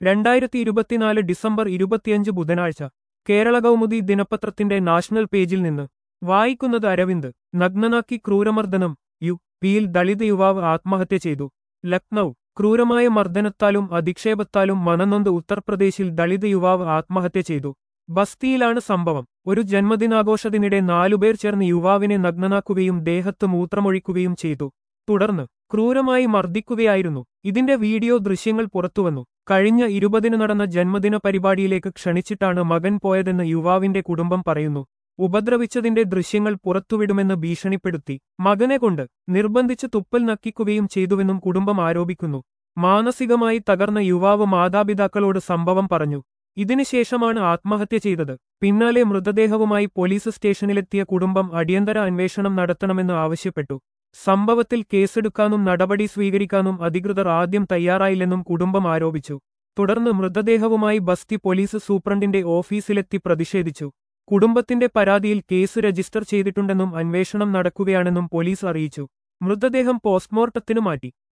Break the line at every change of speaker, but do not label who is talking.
രണ്ടായിരത്തി ഇരുപത്തിനാല് ഡിസംബർ ഇരുപത്തിയഞ്ച് ബുധനാഴ്ച കേരള കൗമുദി ദിനപത്രത്തിന്റെ നാഷണൽ പേജിൽ നിന്ന് വായിക്കുന്നത് അരവിന്ദ് നഗ്നനാക്കി ക്രൂരമർദ്ദനം യു പിയിൽ ദളിത് യുവാവ് ആത്മഹത്യ ചെയ്തു ലക്നൌ ക്രൂരമായ മർദ്ദനത്താലും അധിക്ഷേപത്താലും മനനൊന്ത് ഉത്തർപ്രദേശിൽ ദളിത് യുവാവ് ആത്മഹത്യ ചെയ്തു ബസ്തിയിലാണ് സംഭവം ഒരു ജന്മദിനാഘോഷത്തിനിടെ നാലുപേർ ചേർന്ന് യുവാവിനെ നഗ്നനാക്കുകയും ദേഹത്ത് മൂത്രമൊഴിക്കുകയും ചെയ്തു തുടർന്ന് ക്രൂരമായി മർദ്ദിക്കുകയായിരുന്നു ഇതിന്റെ വീഡിയോ ദൃശ്യങ്ങൾ പുറത്തുവന്നു കഴിഞ്ഞ ഇരുപതിന് നടന്ന ജന്മദിന പരിപാടിയിലേക്ക് ക്ഷണിച്ചിട്ടാണ് മകൻ പോയതെന്ന് യുവാവിന്റെ കുടുംബം പറയുന്നു ഉപദ്രവിച്ചതിന്റെ ദൃശ്യങ്ങൾ പുറത്തുവിടുമെന്ന് ഭീഷണിപ്പെടുത്തി മകനെ കൊണ്ട് നിർബന്ധിച്ച് തുപ്പൽ നക്കിക്കുകയും ചെയ്തുവെന്നും കുടുംബം ആരോപിക്കുന്നു മാനസികമായി തകർന്ന യുവാവ് മാതാപിതാക്കളോട് സംഭവം പറഞ്ഞു ഇതിനുശേഷമാണ് ആത്മഹത്യ ചെയ്തത് പിന്നാലെ മൃതദേഹവുമായി പോലീസ് സ്റ്റേഷനിലെത്തിയ കുടുംബം അടിയന്തര അന്വേഷണം നടത്തണമെന്ന് ആവശ്യപ്പെട്ടു സംഭവത്തിൽ കേസെടുക്കാനും നടപടി സ്വീകരിക്കാനും അധികൃതർ ആദ്യം തയ്യാറായില്ലെന്നും കുടുംബം ആരോപിച്ചു തുടർന്ന് മൃതദേഹവുമായി ബസ്തി പോലീസ് സൂപ്രണ്ടിന്റെ ഓഫീസിലെത്തി പ്രതിഷേധിച്ചു കുടുംബത്തിന്റെ പരാതിയിൽ കേസ് രജിസ്റ്റർ ചെയ്തിട്ടുണ്ടെന്നും അന്വേഷണം നടക്കുകയാണെന്നും പോലീസ് അറിയിച്ചു മൃതദേഹം പോസ്റ്റ്മോർട്ടത്തിനു മാറ്റി